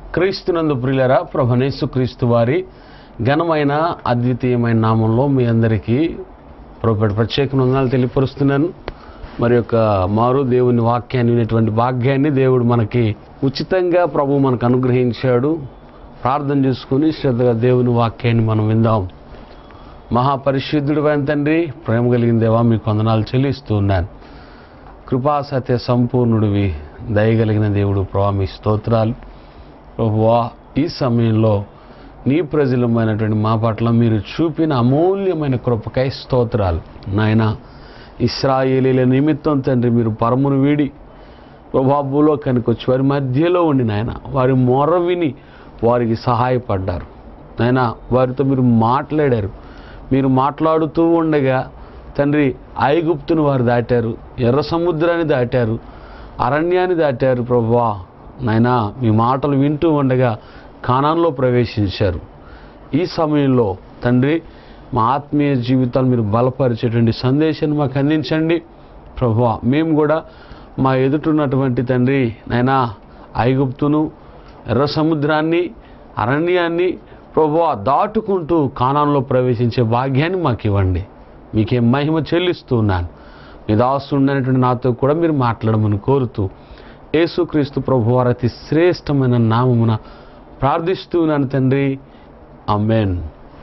క్రీస్తునందు ప్రియులరా ప్రభనేసు క్రీస్తు వారి ఘనమైన అద్వితీయమైన నామంలో మీ అందరికీ ప్రభుపేట ప్రత్యేక వందనాలు తెలియపరుస్తున్నాను మరి యొక్క మారు దేవుని వాక్యాన్ని వినేటువంటి భాగ్యాన్ని దేవుడు మనకి ఉచితంగా ప్రభు మనకు అనుగ్రహించాడు ప్రార్థన చేసుకుని శ్రద్ధగా దేవుని వాక్యాన్ని మనం విందాం మహాపరిశుద్ధుడు తండ్రి ప్రేమ కలిగిన దేవా మీకు వందనాలు చెల్లిస్తూ ఉన్నాను కృపా సత్య సంపూర్ణుడివి దయగలిగిన దేవుడు ప్రభా మీ స్తోత్రాలు ప్రభువా ఈ సమయంలో నీ ప్రజలమైనటువంటి మా పట్ల మీరు చూపిన అమూల్యమైన కృపకై స్తోత్రాలు నాయన ఇస్రాయేలీల నిమిత్తం తండ్రి మీరు పరమును వీడి ప్రభాబులో కనుకొచ్చి వారి మధ్యలో ఉండి నాయన వారి మొర విని వారికి సహాయపడ్డారు నాయన వారితో మీరు మాట్లాడారు మీరు మాట్లాడుతూ ఉండగా తండ్రి ఐగుప్తును వారు దాటారు ఎర్ర సముద్రాన్ని దాటారు అరణ్యాన్ని దాటారు ప్రభువా నాయనా మీ మాటలు వింటూ ఉండగా కానాన్లో ప్రవేశించారు ఈ సమయంలో తండ్రి మా ఆత్మీయ జీవితాలు మీరు బలపరిచేటువంటి సందేశాన్ని మాకు అందించండి ప్రభువా మేము కూడా మా ఎదుటున్నటువంటి తండ్రి నాయనా ఐగుప్తును ఎర్ర సముద్రాన్ని అరణ్యాన్ని ప్రభువా దాటుకుంటూ కానాన్లో ప్రవేశించే భాగ్యాన్ని మాకు ఇవ్వండి మీకే మహిమ చెల్లిస్తూ ఉన్నాను మీ దాసుండనటువంటి నాతో కూడా మీరు మాట్లాడమని కోరుతూ యేసుక్రీస్తు ప్రభు వారి అతి శ్రేష్టమైన నామమున ప్రార్థిస్తూ ఉన్నాను తండ్రి అమెన్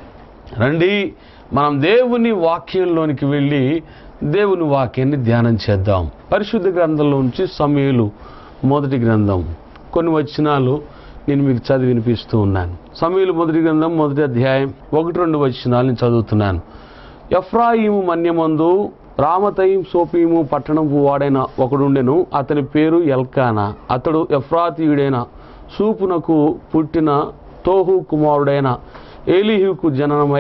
రండి మనం దేవుని వాక్యంలోనికి వెళ్ళి దేవుని వాక్యాన్ని ధ్యానం చేద్దాం పరిశుద్ధ గ్రంథంలో నుంచి సమయలు మొదటి గ్రంథం కొన్ని వచనాలు నేను మీకు చదివి వినిపిస్తూ ఉన్నాను సమయలు మొదటి గ్రంథం మొదటి అధ్యాయం ఒకటి రెండు వచనాలు నేను చదువుతున్నాను ఎఫ్రాయిము మన్యమందు రామతయిం సోపీము పట్టణపు వాడైన ఒకడుండెను అతని పేరు ఎల్కానా అతడు ఎఫ్రాతీయుడైన సూపునకు పుట్టిన తోహు కుమారుడైన ఏలిహుకు జననమై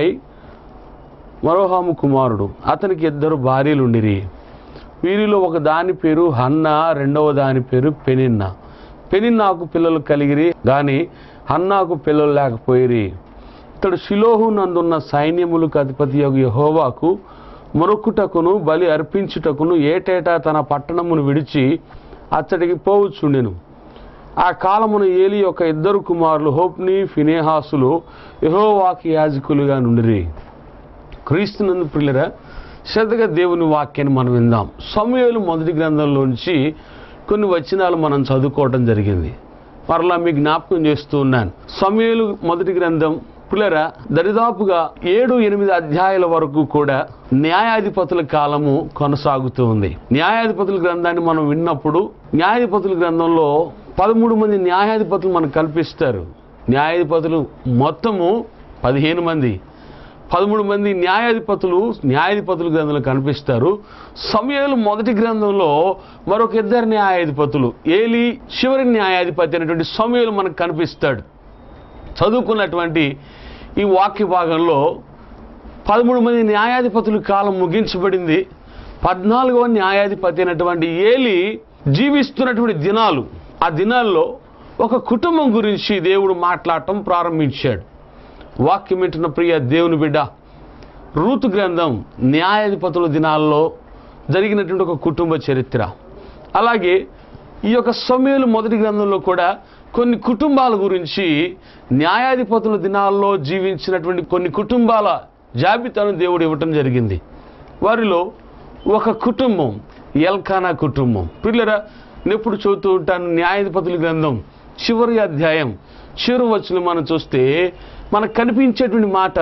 మరోహాము కుమారుడు అతనికి ఇద్దరు భార్యలుండిరి వీరిలో ఒక దాని పేరు హన్నా రెండవ దాని పేరు పెనిన్న పెనిన్నాకు పిల్లలు కలిగిరి గాని హన్నాకు పిల్లలు లేకపోయిరి ఇతడు శిలోహు నందున్న సైన్యములకు అధిపతి యొక్క యహోవాకు మొరొక్కుటకును బలి అర్పించుటకును ఏటేటా తన పట్టణమును విడిచి అచ్చటికి పోవచ్చుండెను ఆ కాలమున ఏలి యొక్క ఇద్దరు కుమారులు హోప్ని ఫినేహాసులు యహోవాకి యాజకులుగా నుండిరి క్రీస్తునందు ప్రియులరా శ్రద్ధగా దేవుని వాక్యాన్ని మనం విందాం సమయాలు మొదటి గ్రంథంలోంచి కొన్ని వచనాలు మనం చదువుకోవడం జరిగింది మరలా మీకు జ్ఞాపకం చేస్తూ ఉన్నాను సమయాలు మొదటి గ్రంథం పిల్లరా దరిదాపుగా ఏడు ఎనిమిది అధ్యాయాల వరకు కూడా న్యాయాధిపతుల కాలము కొనసాగుతూ ఉంది న్యాయాధిపతుల గ్రంథాన్ని మనం విన్నప్పుడు న్యాయాధిపతుల గ్రంథంలో పదమూడు మంది న్యాయాధిపతులు మనకు కల్పిస్తారు న్యాయాధిపతులు మొత్తము పదిహేను మంది పదమూడు మంది న్యాయాధిపతులు న్యాయాధిపతుల గ్రంథంలో కనిపిస్తారు సమయాలు మొదటి గ్రంథంలో మరొక ఇద్దరు న్యాయాధిపతులు ఏలి చివరి న్యాయాధిపతి అనేటువంటి సమయాలు మనకు కనిపిస్తాడు చదువుకున్నటువంటి ఈ వాక్య భాగంలో పదమూడు మంది న్యాయాధిపతుల కాలం ముగించబడింది పద్నాలుగవ న్యాయాధిపతి అయినటువంటి ఏలి జీవిస్తున్నటువంటి దినాలు ఆ దినాల్లో ఒక కుటుంబం గురించి దేవుడు మాట్లాడటం ప్రారంభించాడు వాక్యం వింటున్న ప్రియ దేవుని బిడ్డ రూతు గ్రంథం న్యాయాధిపతుల దినాల్లో జరిగినటువంటి ఒక కుటుంబ చరిత్ర అలాగే ఈ యొక్క సమయంలో మొదటి గ్రంథంలో కూడా కొన్ని కుటుంబాల గురించి న్యాయాధిపతుల దినాల్లో జీవించినటువంటి కొన్ని కుటుంబాల జాబితాను దేవుడు ఇవ్వటం జరిగింది వారిలో ఒక కుటుంబం ఎల్కానా కుటుంబం పిల్లరా నేను ఎప్పుడు చదువుతూ ఉంటాను న్యాయాధిపతుల గ్రంథం చివరి అధ్యాయం చివరి వచ్చిన మనం చూస్తే మనకు కనిపించేటువంటి మాట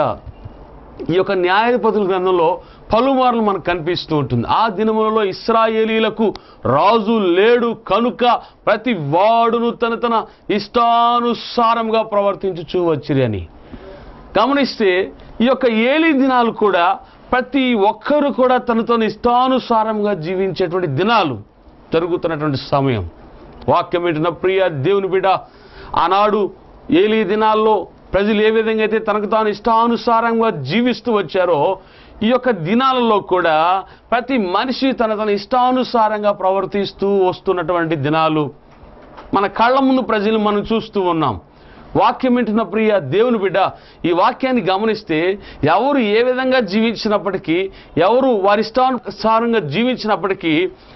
ఈ యొక్క న్యాయాధిపతుల గ్రంథంలో పలుమార్లు మనకు కనిపిస్తూ ఉంటుంది ఆ దినములలో ఇస్రాయేలీలకు రాజు లేడు కనుక ప్రతి వాడును తన తన ఇష్టానుసారంగా ప్రవర్తించుచూ వచ్చిరి అని గమనిస్తే ఈ యొక్క ఏలి దినాలు కూడా ప్రతి ఒక్కరు కూడా తనతో ఇష్టానుసారంగా జీవించేటువంటి దినాలు జరుగుతున్నటువంటి సమయం వాక్యం వింటున్న ప్రియ దేవుని బిడ్డ ఆనాడు ఏలి దినాల్లో ప్రజలు ఏ విధంగా అయితే తనకు తాను ఇష్టానుసారంగా జీవిస్తూ వచ్చారో ఈ యొక్క దినాలలో కూడా ప్రతి మనిషి తన తన ఇష్టానుసారంగా ప్రవర్తిస్తూ వస్తున్నటువంటి దినాలు మన కళ్ళ ముందు ప్రజలు మనం చూస్తూ ఉన్నాం వాక్యం వింటున్న ప్రియ దేవుని బిడ్డ ఈ వాక్యాన్ని గమనిస్తే ఎవరు ఏ విధంగా జీవించినప్పటికీ ఎవరు వారి ఇష్టానుసారంగా జీవించినప్పటికీ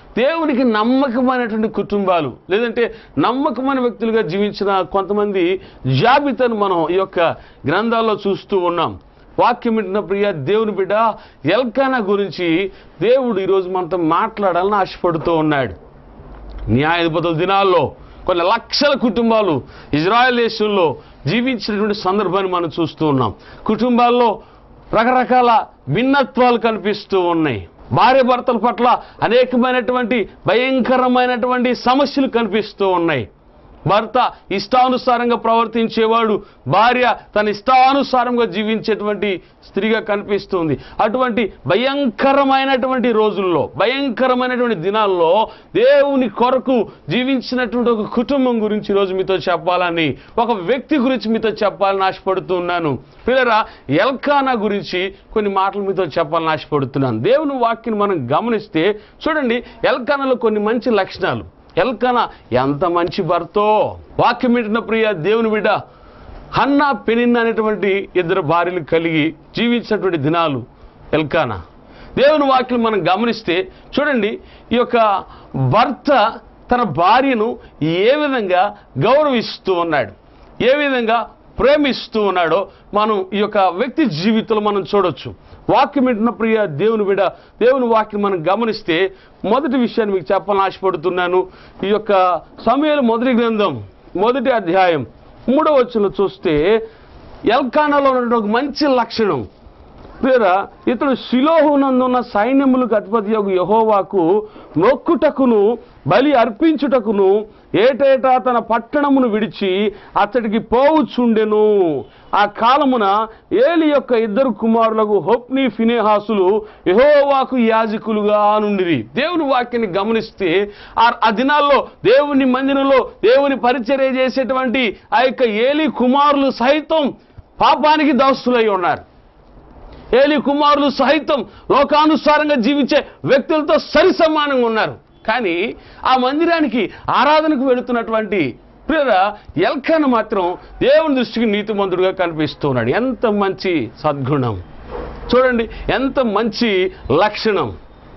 దేవునికి నమ్మకమైనటువంటి కుటుంబాలు లేదంటే నమ్మకమైన వ్యక్తులుగా జీవించిన కొంతమంది జాబితాను మనం ఈ యొక్క గ్రంథాల్లో చూస్తూ ఉన్నాం వాక్యం వింటున్న ప్రియ దేవుని బిడ్డ ఎల్కానా గురించి దేవుడు ఈరోజు మనతో మాట్లాడాలని ఆశపడుతూ ఉన్నాడు న్యాయాధిపతుల దినాల్లో కొన్ని లక్షల కుటుంబాలు ఇజ్రాయెల్ దేశంలో జీవించినటువంటి సందర్భాన్ని మనం చూస్తూ ఉన్నాం కుటుంబాల్లో రకరకాల భిన్నత్వాలు కనిపిస్తూ ఉన్నాయి భార్య భర్తల పట్ల అనేకమైనటువంటి భయంకరమైనటువంటి సమస్యలు కనిపిస్తూ ఉన్నాయి భర్త ఇష్టానుసారంగా ప్రవర్తించేవాడు భార్య తన ఇష్టానుసారంగా జీవించేటువంటి స్త్రీగా కనిపిస్తుంది అటువంటి భయంకరమైనటువంటి రోజుల్లో భయంకరమైనటువంటి దినాల్లో దేవుని కొరకు జీవించినటువంటి ఒక కుటుంబం గురించి ఈరోజు మీతో చెప్పాలని ఒక వ్యక్తి గురించి మీతో చెప్పాలని ఆశపడుతున్నాను పిల్లరా ఎల్కానా గురించి కొన్ని మాటలు మీతో చెప్పాలని ఆశపడుతున్నాను దేవుని వాక్యం మనం గమనిస్తే చూడండి ఎల్కానాలో కొన్ని మంచి లక్షణాలు ఎల్కన ఎంత మంచి భర్తో వాక్యం వింటున్న ప్రియ దేవుని బిడ్డ హన్నా పెనిన్ అనేటువంటి ఇద్దరు భార్యలు కలిగి జీవించినటువంటి దినాలు ఎల్కానా దేవుని వాక్యం మనం గమనిస్తే చూడండి ఈ యొక్క భర్త తన భార్యను ఏ విధంగా గౌరవిస్తూ ఉన్నాడు ఏ విధంగా ప్రేమిస్తూ ఉన్నాడో మనం ఈ యొక్క వ్యక్తి జీవితంలో మనం చూడొచ్చు వాక్యం వింటున్న ప్రియ దేవుని బిడ దేవుని వాక్యం మనం గమనిస్తే మొదటి విషయాన్ని మీకు చెప్పాలని ఆశపడుతున్నాను ఈ యొక్క సమయాలు మొదటి గ్రంథం మొదటి అధ్యాయం మూడవ వచ్చిన చూస్తే ఎల్కానాలో ఉన్న ఒక మంచి లక్షణం ప్రియరా ఇతడు శిలోహునందున్న సైన్యములకు అధిపతి యొక్క యహోవాకు మొక్కుటకును బలి అర్పించుటకును ఏటేటా తన పట్టణమును విడిచి అతడికి పోవుచుండెను ఆ కాలమున ఏలి యొక్క ఇద్దరు కుమారులకు హొప్ని ఫినేహాసులు యహోవాకు యాజకులుగా నుండిరి దేవుని వాక్యాన్ని గమనిస్తే ఆ ఆ దినాల్లో దేవుని మందిరంలో దేవుని పరిచర్య చేసేటువంటి ఆ యొక్క ఏలి కుమారులు సైతం పాపానికి దోస్తులై ఉన్నారు ఏలి కుమారులు సహితం లోకానుసారంగా జీవించే వ్యక్తులతో సరి సమానంగా ఉన్నారు కానీ ఆ మందిరానికి ఆరాధనకు వెళుతున్నటువంటి ప్రియర ఎల్కాను మాత్రం దేవుని దృష్టికి నీతిమంతుడుగా కనిపిస్తూ ఉన్నాడు ఎంత మంచి సద్గుణం చూడండి ఎంత మంచి లక్షణం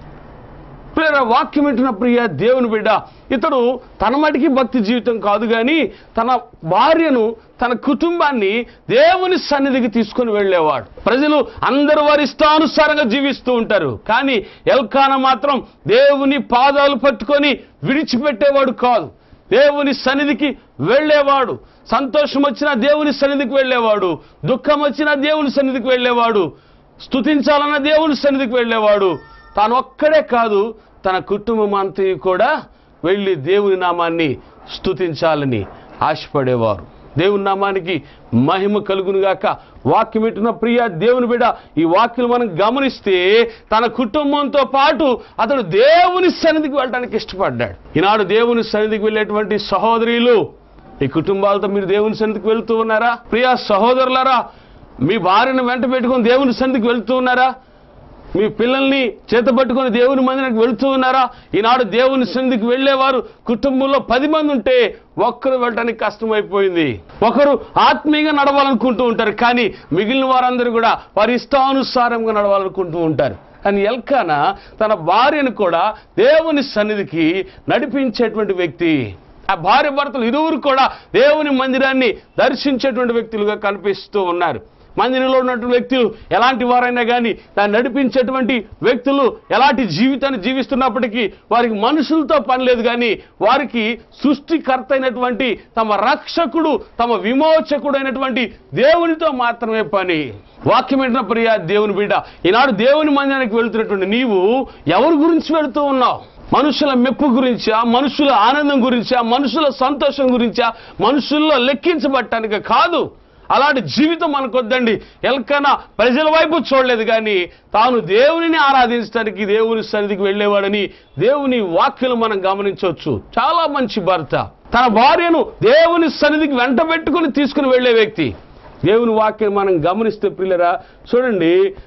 ప్రియర వాక్యం వింటున్న ప్రియ దేవుని బిడ్డ ఇతడు తన మటికి భక్తి జీవితం కాదు కానీ తన భార్యను తన కుటుంబాన్ని దేవుని సన్నిధికి తీసుకొని వెళ్ళేవాడు ప్రజలు అందరూ వారి ఇష్టానుసారంగా జీవిస్తూ ఉంటారు కానీ ఎల్కాన మాత్రం దేవుని పాదాలు పట్టుకొని విడిచిపెట్టేవాడు కాదు దేవుని సన్నిధికి వెళ్ళేవాడు సంతోషం వచ్చినా దేవుని సన్నిధికి వెళ్ళేవాడు దుఃఖం వచ్చినా దేవుని సన్నిధికి వెళ్ళేవాడు స్తుతించాలన్న దేవుని సన్నిధికి వెళ్ళేవాడు తాను ఒక్కడే కాదు తన కుటుంబం అంతా కూడా వెళ్ళి దేవుని నామాన్ని స్తుతించాలని ఆశపడేవారు దేవుని నామానికి మహిమ కలుగునుగాక వాక్యం ఇటున్న ప్రియ దేవుని బిడ ఈ వాక్యం మనం గమనిస్తే తన కుటుంబంతో పాటు అతడు దేవుని సన్నిధికి వెళ్ళడానికి ఇష్టపడ్డాడు ఈనాడు దేవుని సన్నిధికి వెళ్ళేటువంటి సహోదరులు ఈ కుటుంబాలతో మీరు దేవుని సన్నిధికి వెళ్తూ ఉన్నారా ప్రియ సహోదరులారా మీ భార్యను వెంట పెట్టుకొని దేవుని సన్నిధికి వెళ్తూ ఉన్నారా మీ పిల్లల్ని చేతపట్టుకొని దేవుని మందిరానికి వెళుతూ ఉన్నారా ఈనాడు దేవుని సన్నిధికి వెళ్ళేవారు కుటుంబంలో పది మంది ఉంటే ఒక్కరు వెళ్ళడానికి కష్టమైపోయింది ఒకరు ఆత్మీయంగా నడవాలనుకుంటూ ఉంటారు కానీ మిగిలిన వారందరూ కూడా వారి ఇష్టానుసారంగా నడవాలనుకుంటూ ఉంటారు కానీ ఎల్కాన తన భార్యను కూడా దేవుని సన్నిధికి నడిపించేటువంటి వ్యక్తి ఆ భార్య భర్తలు ఇరువురు కూడా దేవుని మందిరాన్ని దర్శించేటువంటి వ్యక్తులుగా కనిపిస్తూ ఉన్నారు మందిరంలో ఉన్నటువంటి వ్యక్తులు ఎలాంటి వారైనా కానీ దాన్ని నడిపించేటువంటి వ్యక్తులు ఎలాంటి జీవితాన్ని జీవిస్తున్నప్పటికీ వారికి మనుషులతో పని లేదు కానీ వారికి సృష్టికర్త అయినటువంటి తమ రక్షకుడు తమ విమోచకుడు అయినటువంటి దేవునితో మాత్రమే పని వాక్యం ఏంటన్న ప్రియ దేవుని బిడ్డ ఈనాడు దేవుని మందిరానికి వెళుతున్నటువంటి నీవు ఎవరి గురించి వెళుతూ ఉన్నావు మనుషుల మెప్పు గురించా మనుషుల ఆనందం గురించా మనుషుల సంతోషం గురించా మనుషుల్లో లెక్కించబట్టానికి కాదు అలాంటి జీవితం మనకొద్దండి ఎల్కన ప్రజల వైపు చూడలేదు కానీ తాను దేవునిని ఆరాధించడానికి దేవుని సన్నిధికి వెళ్ళేవాడని దేవుని వాక్యలు మనం గమనించవచ్చు చాలా మంచి భర్త తన భార్యను దేవుని సన్నిధికి వెంట పెట్టుకుని తీసుకుని వెళ్ళే వ్యక్తి దేవుని వాక్యం మనం గమనిస్తే పిల్లరా చూడండి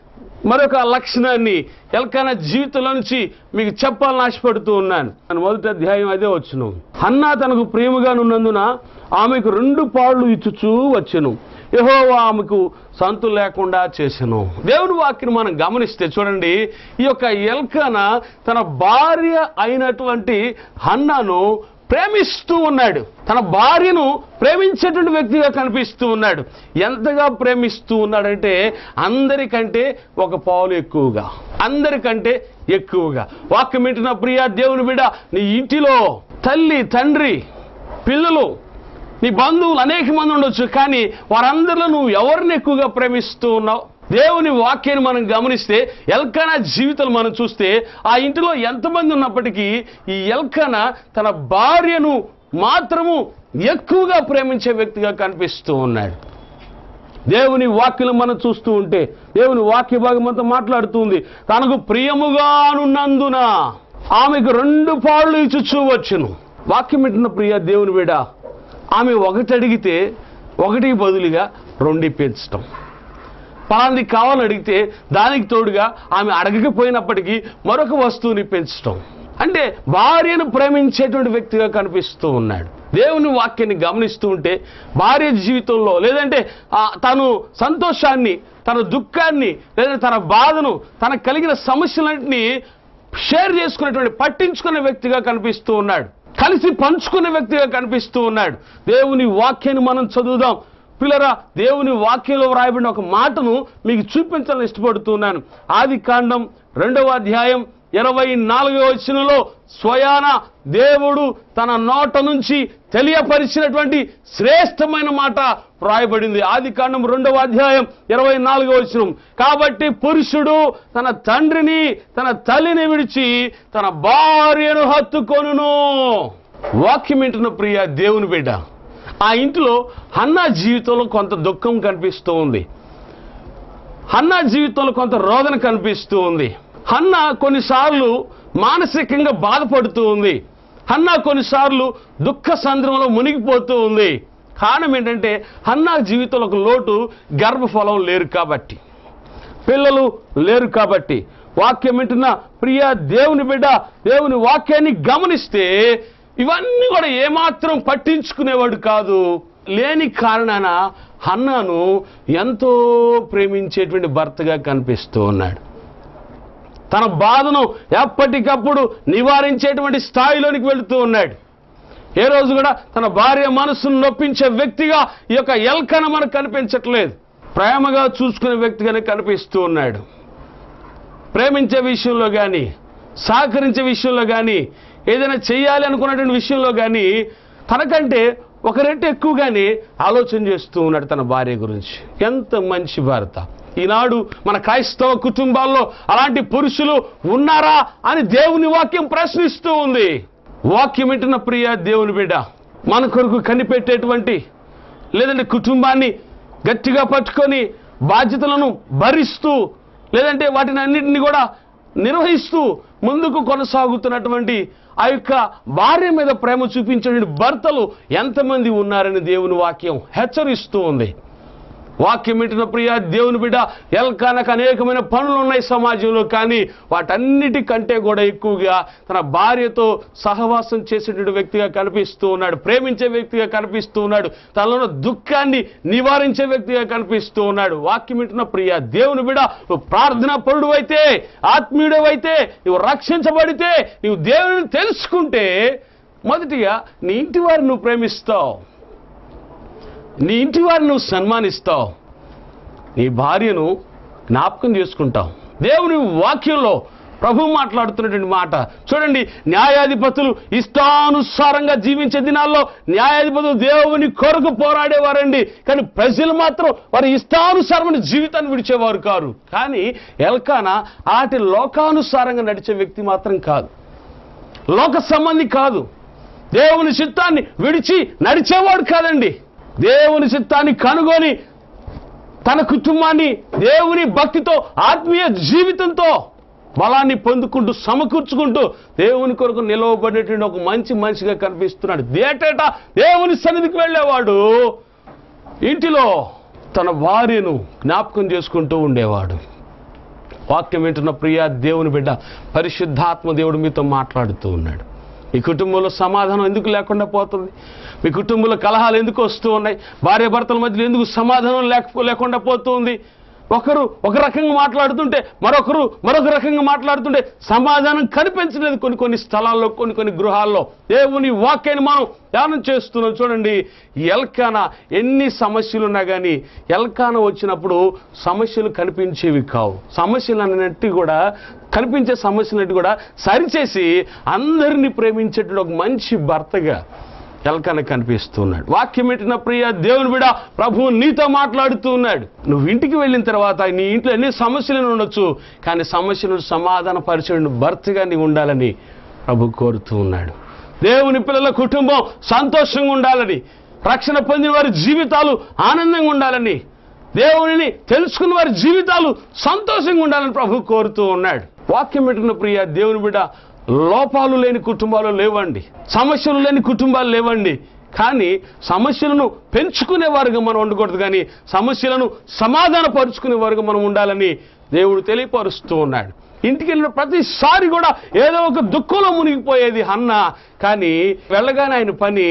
మరొక లక్షణాన్ని ఎల్కానా జీవితంలో నుంచి మీకు చెప్పాలని ఆశపడుతూ ఉన్నాను అని మొదటి అధ్యాయం అదే వచ్చును హన్నా తనకు ప్రేమగా ఉన్నందున ఆమెకు రెండు పాళ్ళు ఇచ్చుచూ వచ్చెను యెహోవా ఆమెకు సంతు లేకుండా చేసెను దేవుని వాక్యం మనం గమనిస్తే చూడండి ఈ యొక్క ఎల్కాన తన భార్య అయినటువంటి హన్నాను ప్రేమిస్తూ ఉన్నాడు తన భార్యను ప్రేమించేటువంటి వ్యక్తిగా కనిపిస్తూ ఉన్నాడు ఎంతగా ప్రేమిస్తూ ఉన్నాడంటే అందరికంటే ఒక పాలు ఎక్కువగా అందరికంటే ఎక్కువగా వాక్యం వింటున్న ప్రియా దేవుని బిడ్డ నీ ఇంటిలో తల్లి తండ్రి పిల్లలు నీ బంధువులు అనేక మంది ఉండొచ్చు కానీ వారందరిలో నువ్వు ఎవరిని ఎక్కువగా ప్రేమిస్తూ ఉన్నావు దేవుని వాక్యాన్ని మనం గమనిస్తే ఎల్కనా జీవితం మనం చూస్తే ఆ ఇంటిలో ఎంతమంది ఉన్నప్పటికీ ఈ ఎల్కన తన భార్యను మాత్రము ఎక్కువగా ప్రేమించే వ్యక్తిగా కనిపిస్తూ ఉన్నాడు దేవుని వాక్యం మనం చూస్తూ ఉంటే దేవుని వాక్య భాగం అంతా మాట్లాడుతుంది తనకు ప్రియముగానున్నందున ఆమెకు రెండు పాళ్ళు ఇచ్చుచూ వచ్చును వాక్యం పెట్టిన ప్రియ దేవుని బిడ ఆమె ఒకటి అడిగితే ఒకటి బదులుగా రెండు పెంచటం పలాంది కావాలని అడిగితే దానికి తోడుగా ఆమె అడగకపోయినప్పటికీ మరొక వస్తువుని పెంచటం అంటే భార్యను ప్రేమించేటువంటి వ్యక్తిగా కనిపిస్తూ ఉన్నాడు దేవుని వాక్యాన్ని గమనిస్తూ ఉంటే భార్య జీవితంలో లేదంటే ఆ, తను సంతోషాన్ని తన దుఃఖాన్ని లేదా తన బాధను తనకు కలిగిన సమస్యలన్నింటినీ షేర్ చేసుకునేటువంటి పట్టించుకునే వ్యక్తిగా కనిపిస్తూ ఉన్నాడు కలిసి పంచుకునే వ్యక్తిగా కనిపిస్తూ ఉన్నాడు దేవుని వాక్యాన్ని మనం చదువుదాం పిల్లరా దేవుని వాక్యంలో వ్రాయబడిన ఒక మాటను మీకు చూపించాలని ఇష్టపడుతున్నాను ఆది కాండం రెండవ అధ్యాయం ఇరవై నాలుగవ వచనంలో స్వయాన దేవుడు తన నోట నుంచి తెలియపరిచినటువంటి శ్రేష్టమైన మాట వ్రాయబడింది ఆది కాండం రెండవ అధ్యాయం ఇరవై నాలుగవ వచనం కాబట్టి పురుషుడు తన తండ్రిని తన తల్లిని విడిచి తన భార్యను హత్తుకొనును వాక్యం వింటున్న ప్రియ దేవుని బిడ్డ ఆ ఇంటిలో హన్నా జీవితంలో కొంత దుఃఖం కనిపిస్తూ ఉంది హన్నా జీవితంలో కొంత రోదన కనిపిస్తూ ఉంది హన్నా కొన్నిసార్లు మానసికంగా బాధపడుతూ ఉంది హన్నా కొన్నిసార్లు దుఃఖ సంద్రంలో మునిగిపోతూ ఉంది కారణం ఏంటంటే హన్నా జీవితంలో ఒక లోటు గర్భఫలం లేరు కాబట్టి పిల్లలు లేరు కాబట్టి వాక్యం వింటున్న ప్రియ దేవుని బిడ్డ దేవుని వాక్యాన్ని గమనిస్తే ఇవన్నీ కూడా ఏమాత్రం పట్టించుకునేవాడు కాదు లేని కారణాన హన్నాను ఎంతో ప్రేమించేటువంటి భర్తగా కనిపిస్తూ ఉన్నాడు తన బాధను ఎప్పటికప్పుడు నివారించేటువంటి స్థాయిలోనికి వెళుతూ ఉన్నాడు ఏ రోజు కూడా తన భార్య మనసును నొప్పించే వ్యక్తిగా ఈ యొక్క ఎల్కన మనకు కనిపించట్లేదు ప్రేమగా చూసుకునే వ్యక్తిగానే కనిపిస్తూ ఉన్నాడు ప్రేమించే విషయంలో కానీ సహకరించే విషయంలో కానీ ఏదైనా చేయాలి అనుకున్నటువంటి విషయంలో కానీ తనకంటే ఒక రెట్టు ఎక్కువగానే ఆలోచన చేస్తూ ఉన్నాడు తన భార్య గురించి ఎంత మంచి భర్త ఈనాడు మన క్రైస్తవ కుటుంబాల్లో అలాంటి పురుషులు ఉన్నారా అని దేవుని వాక్యం ప్రశ్నిస్తూ ఉంది వాక్యం వింటున్న ప్రియ దేవుని బిడ్డ మన కొరకు కనిపెట్టేటువంటి లేదంటే కుటుంబాన్ని గట్టిగా పట్టుకొని బాధ్యతలను భరిస్తూ లేదంటే వాటిని అన్నింటినీ కూడా నిర్వహిస్తూ ముందుకు కొనసాగుతున్నటువంటి ఆ యొక్క భార్య మీద ప్రేమ చూపించే భర్తలు ఎంతమంది ఉన్నారని దేవుని వాక్యం హెచ్చరిస్తూ ఉంది వాక్యం వింటున్న ప్రియ దేవుని బిడ్డ ఎల్కానకు అనేకమైన పనులు ఉన్నాయి సమాజంలో కానీ వాటన్నిటికంటే కూడా ఎక్కువగా తన భార్యతో సహవాసం చేసేటువంటి వ్యక్తిగా కనిపిస్తూ ఉన్నాడు ప్రేమించే వ్యక్తిగా కనిపిస్తూ ఉన్నాడు తనలో ఉన్న దుఃఖాన్ని నివారించే వ్యక్తిగా కనిపిస్తూ ఉన్నాడు వాక్యం వింటున్న ప్రియ దేవుని బిడ్డ నువ్వు ప్రార్థనా పరుడు అయితే ఆత్మీయుడు అయితే నువ్వు రక్షించబడితే నువ్వు దేవుని తెలుసుకుంటే మొదటిగా నీ ఇంటి వారిని నువ్వు ప్రేమిస్తావు నీ ఇంటి వారిని నువ్వు సన్మానిస్తావు నీ భార్యను జ్ఞాపకం చేసుకుంటావు దేవుని వాక్యంలో ప్రభు మాట్లాడుతున్నటువంటి మాట చూడండి న్యాయాధిపతులు ఇష్టానుసారంగా జీవించే దినాల్లో న్యాయాధిపతులు దేవుని కొరకు పోరాడేవారండి కానీ ప్రజలు మాత్రం వారి ఇష్టానుసారమైన జీవితాన్ని విడిచేవారు కారు కానీ ఎల్కానా ఆటి లోకానుసారంగా నడిచే వ్యక్తి మాత్రం కాదు లోక సంబంధి కాదు దేవుని చిత్తాన్ని విడిచి నడిచేవాడు కాదండి దేవుని చిత్తాన్ని కనుగొని తన కుటుంబాన్ని దేవుని భక్తితో ఆత్మీయ జీవితంతో బలాన్ని పొందుకుంటూ సమకూర్చుకుంటూ దేవుని కొరకు నిలవబడేటువంటి ఒక మంచి మనిషిగా కనిపిస్తున్నాడు ఏటేటా దేవుని సన్నిధికి వెళ్ళేవాడు ఇంటిలో తన భార్యను జ్ఞాపకం చేసుకుంటూ ఉండేవాడు వాక్యం వింటున్న ప్రియ దేవుని బిడ్డ పరిశుద్ధాత్మ దేవుడు మీతో మాట్లాడుతూ ఉన్నాడు మీ కుటుంబంలో సమాధానం ఎందుకు లేకుండా పోతుంది మీ కుటుంబంలో కలహాలు ఎందుకు వస్తూ ఉన్నాయి భార్య భర్తల మధ్యలో ఎందుకు సమాధానం లేక లేకుండా పోతుంది ఒకరు ఒక రకంగా మాట్లాడుతుంటే మరొకరు మరొక రకంగా మాట్లాడుతుంటే సమాధానం కనిపించలేదు కొన్ని కొన్ని స్థలాల్లో కొన్ని కొన్ని గృహాల్లో దేవుని వాక్యాన్ని మనం ధ్యానం చేస్తున్నాం చూడండి ఎల్కాన ఎన్ని సమస్యలు ఉన్నా కానీ ఎల్కాన వచ్చినప్పుడు సమస్యలు కనిపించేవి కావు సమస్యలు అన్నట్టు కూడా కనిపించే సమస్యలన్నిటి కూడా సరిచేసి అందరినీ ప్రేమించేటువంటి ఒక మంచి భర్తగా ఎల్కన కనిపిస్తున్నాడు వాక్యం పెట్టిన ప్రియ దేవుని బిడ ప్రభు నీతో మాట్లాడుతూ ఉన్నాడు నువ్వు ఇంటికి వెళ్ళిన తర్వాత నీ ఇంట్లో ఎన్ని సమస్యలు ఉండొచ్చు కానీ సమస్యలను సమాధాన పరిచయం భర్తగా నీవు ఉండాలని ప్రభు కోరుతూ ఉన్నాడు దేవుని పిల్లల కుటుంబం సంతోషంగా ఉండాలని రక్షణ పొందిన వారి జీవితాలు ఆనందంగా ఉండాలని దేవునిని తెలుసుకున్న వారి జీవితాలు సంతోషంగా ఉండాలని ప్రభు కోరుతూ ఉన్నాడు వాక్యం పెట్టిన ప్రియ దేవుని బిడ్డ లోపాలు లేని కుటుంబాలు లేవండి సమస్యలు లేని కుటుంబాలు లేవండి కానీ సమస్యలను పెంచుకునేవారుగా మనం ఉండకూడదు కానీ సమస్యలను సమాధానపరుచుకునేవారుగా మనం ఉండాలని దేవుడు తెలియపరుస్తూ ఉన్నాడు ఇంటికి వెళ్ళిన ప్రతిసారి కూడా ఏదో ఒక దుఃఖంలో మునిగిపోయేది అన్న కానీ వెళ్ళగానే ఆయన పని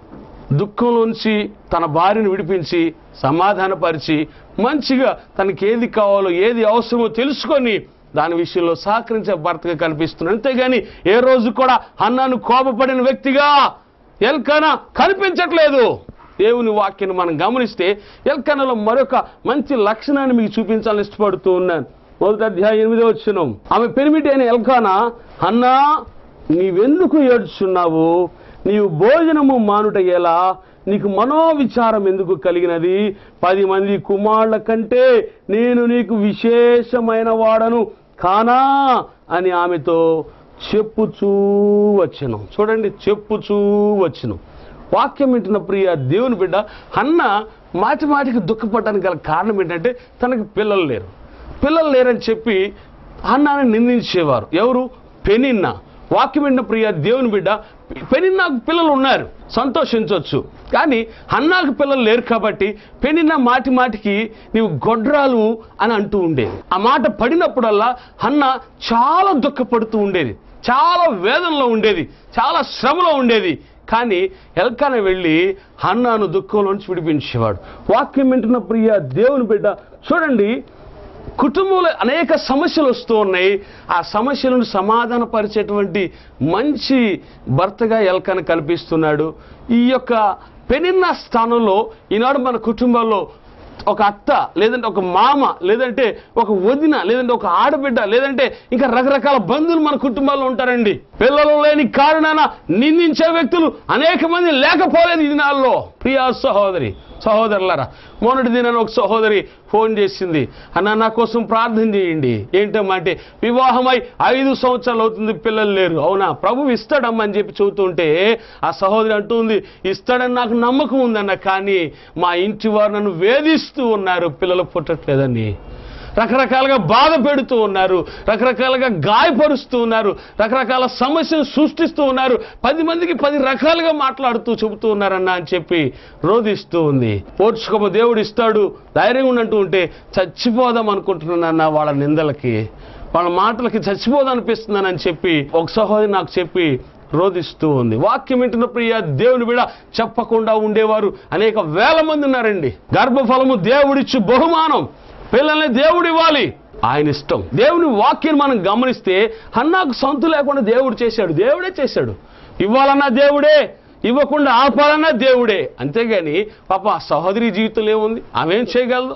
దుఃఖంలోంచి తన భార్యను విడిపించి సమాధానపరిచి మంచిగా తనకి ఏది కావాలో ఏది అవసరమో తెలుసుకొని దాని విషయంలో సహకరించే భర్తగా కనిపిస్తున్నాడు అంతేగాని ఏ రోజు కూడా అన్నాను కోపపడిన వ్యక్తిగా ఎల్కనా కనిపించట్లేదు దేవుని వాక్యాన్ని మనం గమనిస్తే ఎల్కనలో మరొక మంచి లక్షణాన్ని మీకు చూపించాలని ఇష్టపడుతూ ఉన్నాను మొదటి అధ్యాయం ఎనిమిదో వచ్చిన ఆమె పెనిమిటి అయిన ఎల్కానా అన్నా నీవెందుకు ఏడ్చున్నావు నీవు భోజనము మానుట ఎలా నీకు మనోవిచారం ఎందుకు కలిగినది పది మంది కుమారుల కంటే నేను నీకు విశేషమైన వాడను కానా అని ఆమెతో చెప్పుచూ వచ్చను చూడండి చెప్పుచూ వచ్చను వాక్యం వింటున్న ప్రియ దేవుని బిడ్డ అన్న మాటి మాటికి దుఃఖపడడానికి గల కారణం ఏంటంటే తనకి పిల్లలు లేరు పిల్లలు లేరని చెప్పి అన్నాని నిందించేవారు ఎవరు పెనిన్న వాక్యం విన్న ప్రియ దేవుని బిడ్డ పెనిన్నాకు పిల్లలు ఉన్నారు సంతోషించవచ్చు కానీ హన్నాకు పిల్లలు లేరు కాబట్టి పెనిన్న మాటి మాటికి నీవు గొడ్రాలు అని అంటూ ఉండేది ఆ మాట పడినప్పుడల్లా హన్న చాలా దుఃఖపడుతూ ఉండేది చాలా వేదనలో ఉండేది చాలా శ్రమలో ఉండేది కానీ ఎల్కాన వెళ్ళి హన్నాను దుఃఖంలోంచి విడిపించేవాడు వాక్యం వింటున్న ప్రియ దేవుని బిడ్డ చూడండి కుటుంబంలో అనేక సమస్యలు వస్తూ ఉన్నాయి ఆ సమస్యలను సమాధానపరిచేటువంటి మంచి భర్తగా ఎల్కాన కల్పిస్తున్నాడు ఈ యొక్క పెనిన్న స్థానంలో ఈనాడు మన కుటుంబాల్లో ఒక అత్త లేదంటే ఒక మామ లేదంటే ఒక వదిన లేదంటే ఒక ఆడబిడ్డ లేదంటే ఇంకా రకరకాల బంధువులు మన కుటుంబాల్లో ఉంటారండి పిల్లలు లేని కారణాన నిందించే వ్యక్తులు అనేక మంది లేకపోలేదు ఈ దినాల్లో ప్రియా సహోదరి సహోదరులారా మొన్నటి దినాన్ని ఒక సహోదరి ఫోన్ చేసింది అన్న నా కోసం ప్రార్థన చేయండి ఏంటమ్మా అంటే వివాహమై ఐదు సంవత్సరాలు అవుతుంది పిల్లలు లేరు అవునా ప్రభు ఇస్తాడమ్మా అని చెప్పి చెబుతుంటే ఆ సహోదరి అంటుంది ఇస్తాడని నాకు నమ్మకం ఉందన్న కానీ మా ఇంటి వారు నన్ను వేధిస్తూ ఉన్నారు పిల్లలు పుట్టట్లేదని రకరకాలుగా బాధ పెడుతూ ఉన్నారు రకరకాలుగా గాయపరుస్తూ ఉన్నారు రకరకాల సమస్యలు సృష్టిస్తూ ఉన్నారు పది మందికి పది రకాలుగా మాట్లాడుతూ చెబుతూ ఉన్నారన్న అని చెప్పి రోధిస్తూ ఉంది ఓర్చుకోమ దేవుడు ఇస్తాడు ధైర్యంగా ఉన్నట్టు ఉంటే చచ్చిపోదాం అనుకుంటున్నానన్న వాళ్ళ నిందలకి వాళ్ళ మాటలకి చచ్చిపోదాం అనిపిస్తుందని చెప్పి ఒక సహోదరి నాకు చెప్పి రోధిస్తూ ఉంది వాక్యం వింటున్న ప్రియ దేవుని బిడ చెప్పకుండా ఉండేవారు అనేక వేల మంది ఉన్నారండి గర్భఫలము దేవుడిచ్చు బహుమానం పిల్లల్ని దేవుడు ఇవ్వాలి ఆయన ఇష్టం దేవుని వాక్యం మనం గమనిస్తే హన్నాకు సొంత లేకుండా దేవుడు చేశాడు దేవుడే చేశాడు ఇవ్వాలన్నా దేవుడే ఇవ్వకుండా ఆపాలన్నా దేవుడే అంతేగాని పాప ఆ సహోదరి జీవితంలో ఏముంది ఆమె ఏం చేయగలదు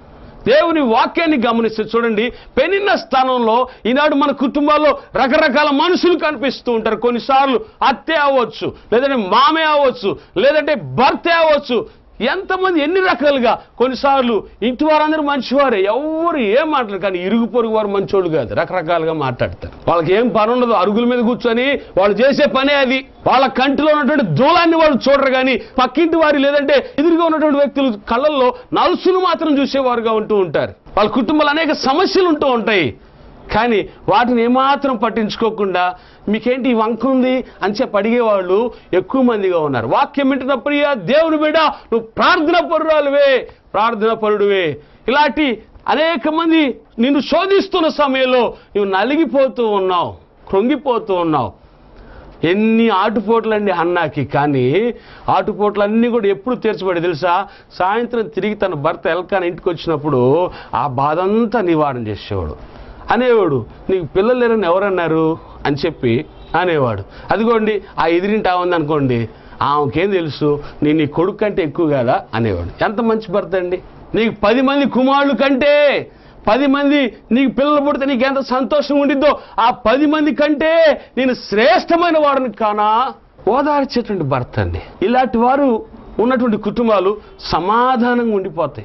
దేవుని వాక్యాన్ని గమనిస్తే చూడండి పెనిన్న స్థానంలో ఈనాడు మన కుటుంబాల్లో రకరకాల మనుషులు కనిపిస్తూ ఉంటారు కొన్నిసార్లు అత్తే అవ్వచ్చు లేదంటే మామే అవ్వచ్చు లేదంటే భర్తే అవ్వచ్చు ఎంతమంది ఎన్ని రకాలుగా కొన్నిసార్లు ఇంటి వారందరూ మంచివారే ఎవరు ఏం మాట్లాడరు కానీ ఇరుగు పొరుగు వారు మంచోళ్ళు కాదు రకరకాలుగా మాట్లాడతారు వాళ్ళకి ఏం పని ఉండదు అరుగుల మీద కూర్చొని వాళ్ళు చేసే పనే అది వాళ్ళ కంటిలో ఉన్నటువంటి దూలాన్ని వాళ్ళు చూడరు కానీ పక్కింటి వారి లేదంటే ఎదురుగా ఉన్నటువంటి వ్యక్తులు కళ్ళల్లో నలుసులు మాత్రం చూసేవారుగా ఉంటూ ఉంటారు వాళ్ళ కుటుంబాలు అనేక సమస్యలు ఉంటూ ఉంటాయి కానీ వాటిని ఏమాత్రం పట్టించుకోకుండా మీకేంటి ఈ వంక ఉంది అని చెప్పి అడిగేవాళ్ళు ఎక్కువ మందిగా ఉన్నారు వాక్యం వింటున్న ప్రియ దేవుని బిడ్డ నువ్వు ప్రార్థన పరురాలువే ప్రార్థన పరుడువే ఇలాంటి అనేక మంది నిన్ను శోధిస్తున్న సమయంలో నువ్వు నలిగిపోతూ ఉన్నావు కృంగిపోతూ ఉన్నావు ఎన్ని ఆటుపోట్లండి అన్నాకి కానీ ఆటుపోట్లన్నీ కూడా ఎప్పుడు తీర్చబడి తెలుసా సాయంత్రం తిరిగి తన భర్త ఎల్కాన ఇంటికి వచ్చినప్పుడు ఆ బాధ అంతా నివారణ చేసేవాడు అనేవాడు నీకు పిల్లలు లేరని ఎవరన్నారు అని చెప్పి అనేవాడు అదిగోండి ఆ ఎదిరింటి ఉంది అనుకోండి ఆమెకేం తెలుసు నేను నీ కొడుకు కంటే ఎక్కువ కదా అనేవాడు ఎంత మంచి భర్త అండి నీకు పది మంది కుమారులు కంటే పది మంది నీకు పిల్లలు పుడితే నీకు ఎంత సంతోషం ఉండిద్దో ఆ పది మంది కంటే నేను శ్రేష్టమైన వాడిని కానా ఓదార్చేటువంటి భర్త అండి ఇలాంటి వారు ఉన్నటువంటి కుటుంబాలు సమాధానంగా ఉండిపోతాయి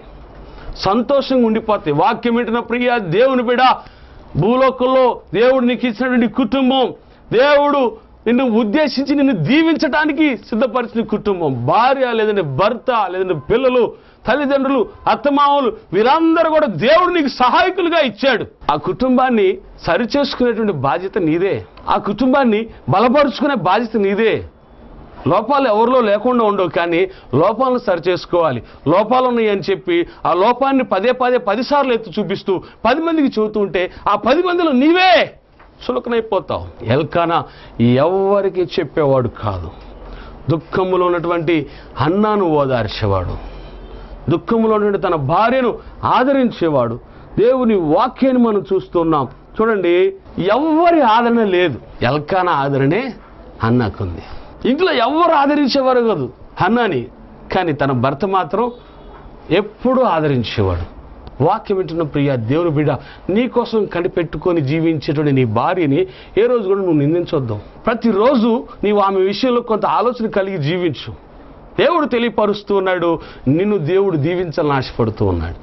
సంతోషంగా ఉండిపోతాయి వాక్యం వింటున్న ప్రియ దేవుని బిడ భూలోకంలో దేవుడు నీకు ఇచ్చినటువంటి కుటుంబం దేవుడు నిన్ను ఉద్దేశించి నిన్ను దీవించడానికి సిద్ధపరిచిన కుటుంబం భార్య లేదంటే భర్త లేదంటే పిల్లలు తల్లిదండ్రులు అత్తమామలు వీరందరూ కూడా దేవుడు నీకు సహాయకులుగా ఇచ్చాడు ఆ కుటుంబాన్ని సరిచేసుకునేటువంటి బాధ్యత నీదే ఆ కుటుంబాన్ని బలపరుచుకునే బాధ్యత నీదే లోపాలు ఎవరిలో లేకుండా ఉండవు కానీ లోపాలను సరిచేసుకోవాలి లోపాలు ఉన్నాయి అని చెప్పి ఆ లోపాన్ని పదే పదే పదిసార్లు ఎత్తి చూపిస్తూ పది మందికి చెబుతూ ఉంటే ఆ పది మందిలో నీవే చులకనైపోతావు ఎల్కానా ఎవరికి చెప్పేవాడు కాదు దుఃఖములో ఉన్నటువంటి అన్నాను ఓదార్చేవాడు దుఃఖంలో ఉన్నటువంటి తన భార్యను ఆదరించేవాడు దేవుని వాక్యాన్ని మనం చూస్తున్నాం చూడండి ఎవ్వరి ఆదరణ లేదు ఎల్కాన ఆదరణే అన్నకుంది ఇంట్లో ఎవరు ఆదరించేవారు కాదు అన్నాని కానీ తన భర్త మాత్రం ఎప్పుడూ ఆదరించేవాడు వాక్యం వింటున్న ప్రియ దేవుని బిడ్డ నీ కోసం కనిపెట్టుకొని జీవించేటువంటి నీ భార్యని ఏ రోజు కూడా నువ్వు నిందించొద్దాం ప్రతిరోజు నీవు ఆమె విషయంలో కొంత ఆలోచన కలిగి జీవించు దేవుడు తెలియపరుస్తూ ఉన్నాడు నిన్ను దేవుడు దీవించాలని ఆశపడుతూ ఉన్నాడు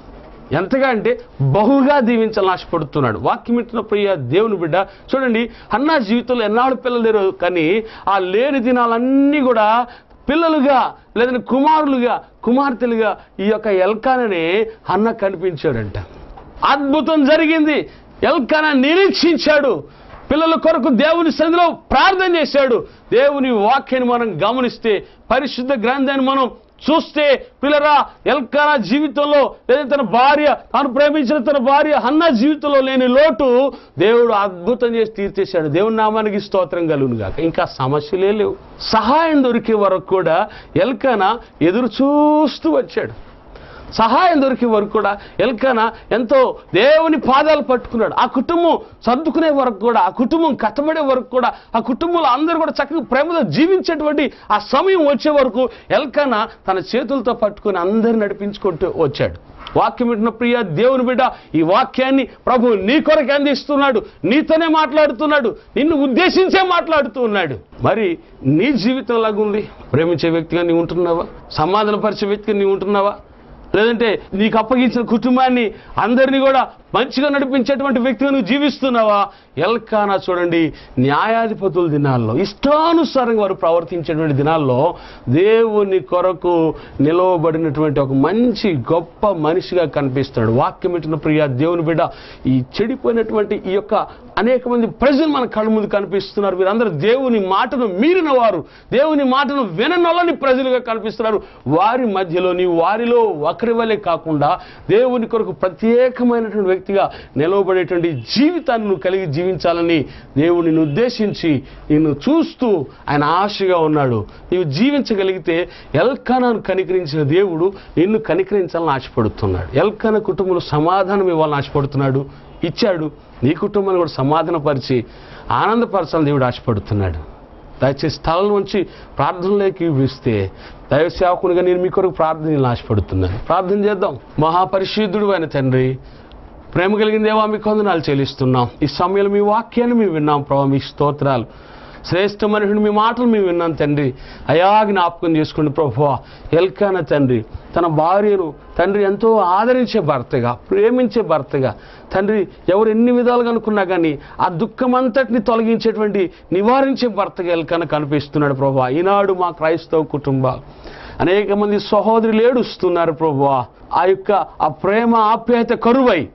ఎంతగా అంటే బహుగా దీవించాలని ఆశపడుతున్నాడు వాక్యం ఇట్టిన ప్రియ దేవుని బిడ్డ చూడండి అన్నా జీవితంలో ఎన్నాళ్ళు పిల్లలు లేరు కానీ ఆ లేని దినాలన్నీ కూడా పిల్లలుగా లేదంటే కుమారులుగా కుమార్తెలుగా ఈ యొక్క ఎల్కానని అన్న కనిపించాడంట అద్భుతం జరిగింది ఎల్కాన నిరీక్షించాడు పిల్లల కొరకు దేవుని సన్నిధిలో ప్రార్థన చేశాడు దేవుని వాక్యాన్ని మనం గమనిస్తే పరిశుద్ధ గ్రంథాన్ని మనం చూస్తే పిల్లరా ఎల్కానా జీవితంలో లేదా తన భార్య తాను ప్రేమించిన తన భార్య అన్న జీవితంలో లేని లోటు దేవుడు అద్భుతం చేసి తీర్చేశాడు దేవుని నామానికి స్తోత్రం కలుగును గాక ఇంకా సమస్యలే లేవు సహాయం దొరికే వరకు కూడా ఎల్కానా ఎదురు చూస్తూ వచ్చాడు సహాయం దొరికే వరకు కూడా ఎల్కానా ఎంతో దేవుని పాదాలు పట్టుకున్నాడు ఆ కుటుంబం సర్దుకునే వరకు కూడా ఆ కుటుంబం కట్టబడే వరకు కూడా ఆ కుటుంబంలో అందరూ కూడా చక్కగా ప్రేమతో జీవించేటువంటి ఆ సమయం వచ్చే వరకు ఎల్కానా తన చేతులతో పట్టుకుని అందరిని నడిపించుకుంటూ వచ్చాడు వాక్యం వింటున్న ప్రియ దేవుని బిడ్డ ఈ వాక్యాన్ని ప్రభు నీ కొరకు అందిస్తున్నాడు నీతోనే మాట్లాడుతున్నాడు నిన్ను ఉద్దేశించే మాట్లాడుతూ ఉన్నాడు మరి నీ జీవితం లాగుంది ప్రేమించే వ్యక్తిగా నీవు ఉంటున్నావా సమాధానపరిచే వ్యక్తిగా నీవు ఉంటున్నావా లేదంటే నీకు అప్పగించిన కుటుంబాన్ని అందరినీ కూడా మంచిగా నడిపించేటువంటి వ్యక్తిగా నువ్వు జీవిస్తున్నావా ఎల్కానా చూడండి న్యాయాధిపతుల దినాల్లో ఇష్టానుసారంగా వారు ప్రవర్తించేటువంటి దినాల్లో దేవుని కొరకు నిలవబడినటువంటి ఒక మంచి గొప్ప మనిషిగా కనిపిస్తాడు వాక్యం ఇచ్చిన ప్రియ దేవుని బిడ్డ ఈ చెడిపోయినటువంటి ఈ యొక్క అనేక మంది ప్రజలు మన కళ్ళ ముందు కనిపిస్తున్నారు వీరందరూ దేవుని మాటను మీరిన వారు దేవుని మాటను విననొలని ప్రజలుగా కనిపిస్తున్నారు వారి మధ్యలోని వారిలో ఒకరి వలె కాకుండా దేవుని కొరకు ప్రత్యేకమైనటువంటి వ్యక్తిగా నిలవబడేటువంటి జీవితాన్ని నువ్వు కలిగి జీవించాలని దేవుడు నిన్ను ఉద్దేశించి నిన్ను చూస్తూ ఆయన ఆశగా ఉన్నాడు నీవు జీవించగలిగితే ఎల్కానాను కనికరించిన దేవుడు నిన్ను కనికరించాలని ఆశపడుతున్నాడు ఎల్కాన కుటుంబంలో సమాధానం ఇవ్వాలని ఆశపడుతున్నాడు ఇచ్చాడు నీ కుటుంబాన్ని కూడా సమాధానపరిచి ఆనందపరచాలని దేవుడు ఆశపడుతున్నాడు దయచేసి స్థలం నుంచి ప్రార్థనలోకి ఇస్తే దైవ సేవకునిగా నేను మీ కొరకు ప్రార్థనలు ఆశపడుతున్నాను ప్రార్థన చేద్దాం మహాపరిశుద్ధుడు అయిన తండ్రి ప్రేమ కలిగిన దేవా మీ కొందనాలు చెల్లిస్తున్నాం ఈ సమయంలో మీ వాక్యాన్ని మేము విన్నాం ప్రభావ మీ స్తోత్రాలు శ్రేష్టమైన మీ మాటలు మేము విన్నాం తండ్రి అయా జ్ఞాపకం చేసుకోండి ప్రభు ఎల్కాన తండ్రి తన భార్యను తండ్రి ఎంతో ఆదరించే భర్తగా ప్రేమించే భర్తగా తండ్రి ఎవరు ఎన్ని విధాలుగా అనుకున్నా కానీ ఆ దుఃఖం అంతటిని తొలగించేటువంటి నివారించే భర్తగా ఎల్కాన కనిపిస్తున్నాడు ప్రభు ఈనాడు మా క్రైస్తవ కుటుంబాలు అనేక మంది సహోదరులు ఏడుస్తున్నారు ప్రభు ఆ యొక్క ఆ ప్రేమ ఆప్యాయత కరువై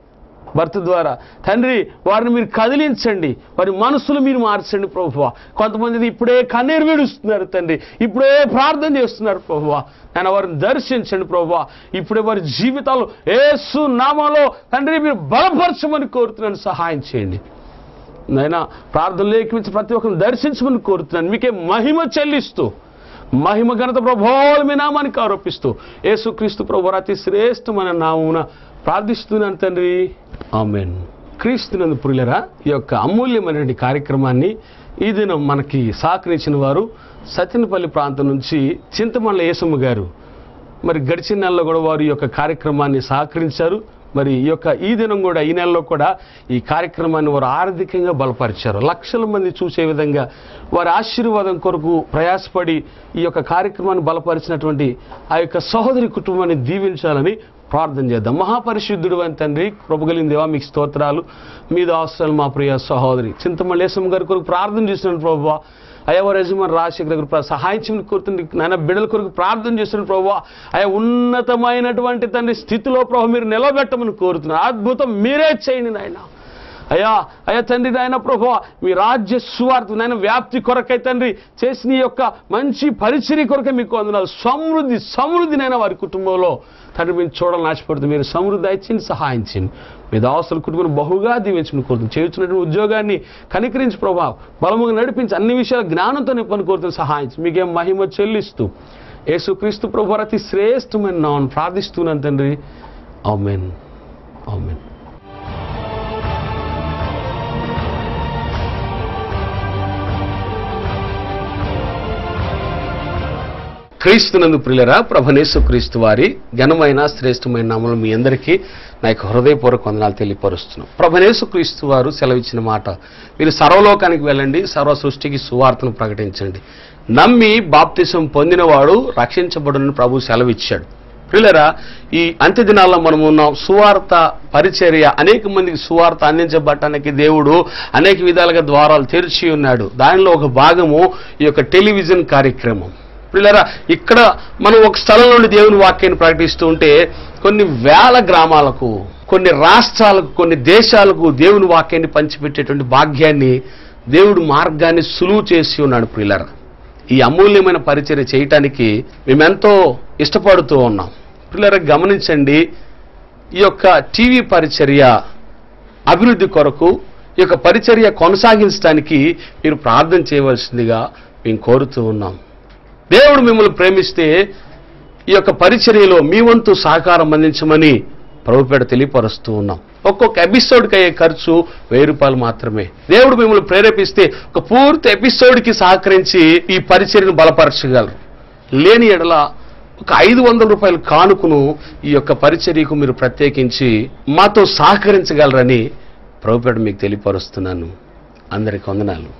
భర్త ద్వారా తండ్రి వారిని మీరు కదిలించండి వారి మనసులు మీరు మార్చండి ప్రభువ కొంతమంది ఇప్పుడే కన్నీరు విడుస్తున్నారు తండ్రి ఇప్పుడే ప్రార్థన చేస్తున్నారు ప్రభువ నేను వారిని దర్శించండి ప్రభువ ఇప్పుడే వారి జీవితాలు ఏసు నామాలో తండ్రి మీరు బలపరచమని కోరుతున్నాను సహాయం చేయండి నైనా ప్రార్థనలు ఏకమించి ప్రతి ఒక్కరిని దర్శించమని కోరుతున్నాను మీకే మహిమ చెల్లిస్తూ మహిమ ఘనత ప్రభావాలు మీ నామానికి ఆరోపిస్తూ యేసుక్రీస్తు ప్రభు అతి శ్రేష్టమైన నామున ప్రార్థిస్తున్నాను తండ్రి ఆమెన్ క్రీస్తునందు పురులరా ఈ యొక్క అమూల్యమైనటువంటి కార్యక్రమాన్ని ఈ దినం మనకి సహకరించిన వారు సత్యనపల్లి ప్రాంతం నుంచి చింతమల్ల యేసమ్మ గారు మరి గడిచిన నెలలో కూడా వారు ఈ యొక్క కార్యక్రమాన్ని సహకరించారు మరి ఈ యొక్క ఈ దినం కూడా ఈ నెలలో కూడా ఈ కార్యక్రమాన్ని వారు ఆర్థికంగా బలపరిచారు లక్షల మంది చూసే విధంగా వారి ఆశీర్వాదం కొరకు ప్రయాసపడి ఈ యొక్క కార్యక్రమాన్ని బలపరిచినటువంటి ఆ యొక్క సహోదరి కుటుంబాన్ని దీవించాలని ప్రార్థన చేద్దాం మహాపరిశుద్ధుడు అని తండ్రి కృపగలిగిన దేవా మీకు స్తోత్రాలు మీద అవసరాలు మా ప్రియ సహోదరి చింతమల్లేశం గారి కొరకు ప్రార్థన చేస్తున్నాను ప్రభావ అయ్యా వారి యజమాని రాజశేఖర్ దగ్గర ప్రా- సహాయం చేయమని కోరుతుంది నాయన బిడ్డల కొరకు ప్రార్థన చేస్తున్న ప్రభావ అయ్యా ఉన్నతమైనటువంటి తండ్రి స్థితిలో ప్రభు మీరు నిలబెట్టమని కోరుతున్నారు అద్భుతం మీరే చేయండి నాయన అయ్యా అయ్యా తండ్రి నాయన ప్రభు మీ రాజ్య సువార్త నాయన వ్యాప్తి కొరకై తండ్రి చేసిన ఈ యొక్క మంచి పరిచర్య కొరకై మీకు వందనాలు సమృద్ధి సమృద్ధినైన వారి కుటుంబంలో తండ్రి మీరు చూడాలని ఆశపడుతుంది మీరు సమృద్ధి ఇచ్చింది సహాయం చేయండి మీ దాసుల కుటుంబం బహుగా దీవించమని కోరుతుంది చేస్తున్నటువంటి ఉద్యోగాన్ని కనికరించి ప్రభావ బలముగా నడిపించి అన్ని విషయాల జ్ఞానంతో నింపని కోరుతుంది సహాయం చేయండి. మీకేం మహిమ చెల్లిస్తూ యేసుక్రీస్తు ప్రభు వారి అతి శ్రేష్టమైన నాను ప్రార్థిస్తున్నాను తండ్రి ఆమెన్ ఆమెన్ క్రీస్తునందు ప్రియులరా ప్రభనేసు క్రీస్తు వారి ఘనమైన శ్రేష్టమైన నామలు మీ అందరికీ నా యొక్క హృదయపూర్వక వందనాలు తెలియపరుస్తున్నాం ప్రభనేసు క్రీస్తు వారు సెలవిచ్చిన మాట మీరు సర్వలోకానికి వెళ్ళండి సర్వ సృష్టికి సువార్తను ప్రకటించండి నమ్మి బాప్తిసం పొందినవాడు రక్షించబడునని ప్రభు సెలవిచ్చాడు ప్రియులరా ఈ అంత్య దినాల్లో మనం ఉన్నాం సువార్త పరిచర్య అనేక మందికి సువార్త అందించబడటానికి దేవుడు అనేక విధాలుగా ద్వారాలు తెరిచి ఉన్నాడు దానిలో ఒక భాగము ఈ యొక్క టెలివిజన్ కార్యక్రమం పిల్లరా ఇక్కడ మనం ఒక స్థలం నుండి దేవుని వాక్యాన్ని ప్రకటిస్తూ ఉంటే కొన్ని వేల గ్రామాలకు కొన్ని రాష్ట్రాలకు కొన్ని దేశాలకు దేవుని వాక్యాన్ని పంచిపెట్టేటువంటి భాగ్యాన్ని దేవుడు మార్గాన్ని సులువు చేసి ఉన్నాడు ప్రియులరా ఈ అమూల్యమైన పరిచర్య చేయటానికి మేమెంతో ఇష్టపడుతూ ఉన్నాం పిల్లరా గమనించండి ఈ యొక్క టీవీ పరిచర్య అభివృద్ధి కొరకు ఈ యొక్క పరిచర్య కొనసాగించడానికి మీరు ప్రార్థన చేయవలసిందిగా మేము కోరుతూ ఉన్నాం దేవుడు మిమ్మల్ని ప్రేమిస్తే ఈ యొక్క పరిచర్యలో మీ వంతు సహకారం అందించమని ప్రభుపేట తెలియపరుస్తూ ఉన్నాం ఒక్కొక్క ఎపిసోడ్కి అయ్యే ఖర్చు వెయ్యి రూపాయలు మాత్రమే దేవుడు మిమ్మల్ని ప్రేరేపిస్తే ఒక పూర్తి ఎపిసోడ్కి సహకరించి ఈ పరిచర్యను బలపరచగలరు లేని ఎడల ఒక ఐదు వందల రూపాయల కానుకను ఈ యొక్క పరిచర్యకు మీరు ప్రత్యేకించి మాతో సహకరించగలరని ప్రభుపేట మీకు తెలియపరుస్తున్నాను అందరికి వందనాలు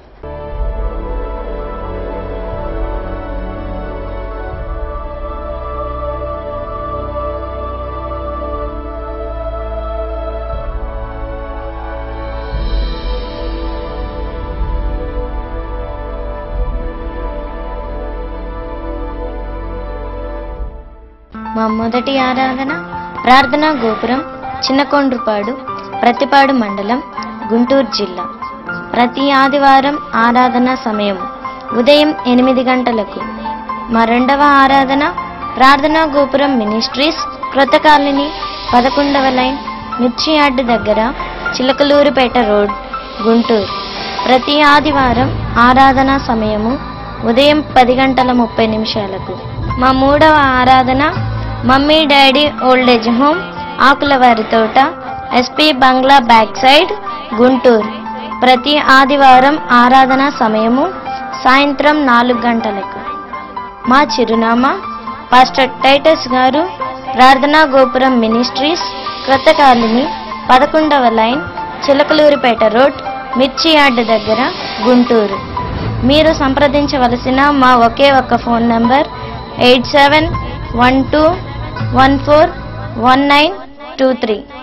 మా మొదటి ఆరాధన ప్రార్థనా గోపురం చిన్నకొండ్రుపాడు ప్రతిపాడు మండలం గుంటూరు జిల్లా ప్రతి ఆదివారం ఆరాధన సమయం ఉదయం ఎనిమిది గంటలకు మా రెండవ ఆరాధన ప్రార్థనా గోపురం మినిస్ట్రీస్ క్రొత్త కాలనీ పదకొండవ లైన్ మిర్చి యార్డ్ దగ్గర చిలకలూరుపేట రోడ్ గుంటూరు ప్రతి ఆదివారం ఆరాధన సమయము ఉదయం పది గంటల ముప్పై నిమిషాలకు మా మూడవ Aradhana mummy daddy old age home ఆకులవారి తోట SP bungalow back side Guntur ప్రతి ఆదివారం ఆరాధన సమయము సాయంత్రం నాలుగు గంటలకు మా చిరునామా పాస్టర్ టైటస్ గారు ప్రార్థనా గోపురం మినిస్ట్రీస్ క్రొత్త కాలనీ పదకొండవ లైన్ చిలకలూరిపేట రోడ్ మిర్చి యార్డ్ దగ్గర గుంటూరు మీరు సంప్రదించవలసిన మా ఒకే ఒక్క phone number eight seven one two one four one nine two three